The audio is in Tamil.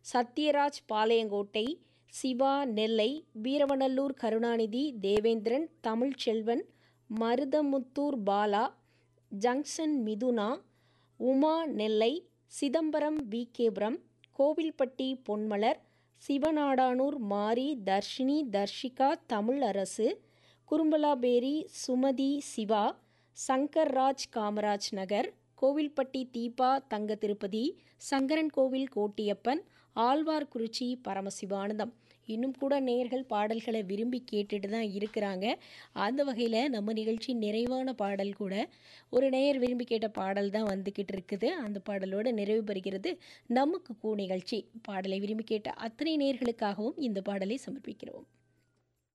சத்யராஜ் பாளையங்கோட்டை சிவா நெல்லை வீரவநல்லூர் கருணாநிதி தேவேந்திரன் தமிழ்ச்செல்வன் மருதமுத்தூர் பாலா ஜங்ஷன் மிதுனா உமா நெல்லை சிதம்பரம் விகேபுரம் கோவில்பட்டி பொன்மலர் சிவநாடானூர் மாரி தர்ஷினி தர்ஷிகா தமிழ் அரசு குறும்பலாபேரி சுமதி சிவா சங்கர்ராஜ் காமராஜ் நகர் கோவில்பட்டி தீபா தங்க திருப்பதி சங்கரன் கோவில் கோட்டியப்பன் ஆழ்வார்குறிச்சி பரமசிவானந்தம் இன்னும் கூட நேர்கள் பாடல்களை விரும்பி கேட்டுட்டு தான் இருக்கிறாங்க அந்த வகையில் நம்ம நிகழ்ச்சி நிறைவான பாடல் கூட ஒரு நேயர் விரும்பி கேட்ட பாடல் தான் வந்துக்கிட்டு இருக்குது அந்த பாடலோடு நிறைவு பெறுகிறது நமக்கு கூ நிகழ்ச்சி பாடலை விரும்பி கேட்ட அத்தனை நேர்களுக்காகவும் இந்த பாடலை சமர்ப்பிக்கிறோம்